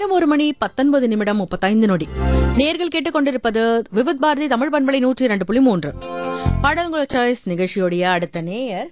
நேரம் ஒரு மணி பத்தொன்பது நிமிடம் முப்பத்தைந்து நொடி நேர்கள் கேட்டுக்கொண்டிருப்பது விவித் பாரதி தமிழ் பண்பலை நூற்றி இரண்டு புள்ளி மூன்று பாடல்குல சாய்ஸ் நிகழ்ச்சியோடைய அடுத்த நேயர்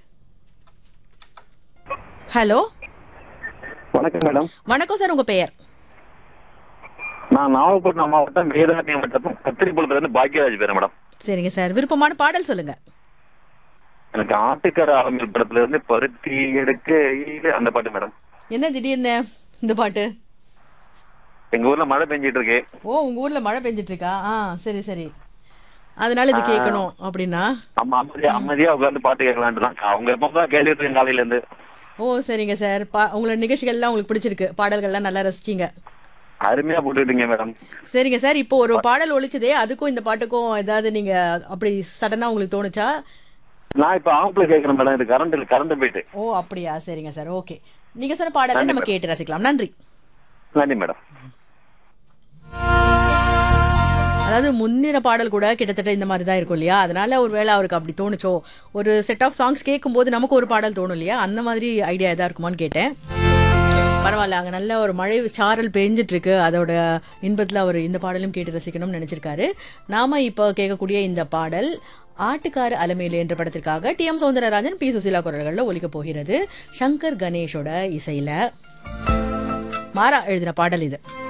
ஹலோ வணக்கம் மேடம் வணக்கம் சார் உங்க பெயர் நான் நாகப்பட்டினம் மாவட்டம் வேதாரண்யம் வட்டத்தும் கத்திரிப்புலத்துல இருந்து பாக்கியராஜ் பேர் மேடம் சரிங்க சார் விருப்பமான பாடல் சொல்லுங்க எனக்கு ஆட்டுக்கர ஆலமில் படத்துல இருந்து பருத்தி எடுக்க ஈடு அந்த பாட்டு மேடம் என்ன திடீர்னு இந்த பாட்டு எங்க ஊர்ல மழை பெஞ்சிட்டு இருக்கு ஓ உங்க ஊர்ல மழை பெஞ்சிட்டு இருக்கா ஆ சரி சரி அதனால இது கேட்கணும் அப்படின்னா நம்ம அமைதியா அமைதியா உட்கார்ந்து பாட்டு கேட்கலான்ட்டு தான் அவங்க எப்போ தான் கேட்டுட்டு இருக்கேன் காலையில இருந்து ஓ சரிங்க சார் பா உங்களோட நிகழ்ச்சிகள்லாம் உங்களுக்கு பிடிச்சிருக்கு பாடல்கள்லாம் நல்லா ரசிச்சீங்க அருமையா போட்டுட்டீங்க மேடம் சரிங்க சார் இப்போ ஒரு பாடல் ஒழிச்சதே அதுக்கும் இந்த பாட்டுக்கும் ஏதாவது நீங்க அப்படி சடனா உங்களுக்கு தோணுச்சா நான் இப்ப ஆம்பளை கேட்கறேன் மேடம் இது கரண்ட் கரண்ட் போயிட்டு ஓ அப்படியா சரிங்க சார் ஓகே நீங்க சொன்ன பாடலை நம்ம கேட்டு ரசிக்கலாம் நன்றி நன்றி மேடம் அதாவது முன்னிற பாடல் கூட கிட்டத்தட்ட இந்த மாதிரி தான் இருக்கும் இல்லையா அதனால ஒருவேளை அவருக்கு அப்படி தோணுச்சோ ஒரு செட் ஆஃப் சாங்ஸ் கேட்கும்போது நமக்கு ஒரு பாடல் தோணும் இல்லையா அந்த மாதிரி ஐடியா எதா இருக்குமான்னு கேட்டேன் பரவாயில்ல அங்கே நல்ல ஒரு மழை சாரல் பெஞ்சிட்டு இருக்கு அதோட இன்பத்தில் அவர் இந்த பாடலும் கேட்டு ரசிக்கணும்னு நினச்சிருக்காரு நாம இப்போ கேட்கக்கூடிய இந்த பாடல் ஆட்டுக்கார அலமேலு என்ற படத்திற்காக T M Soundararajan P Susheela குரல்களில் ஒலிக்க போகிறது சங்கர் கணேஷோட இசையில் மாறா எழுதின பாடல் இது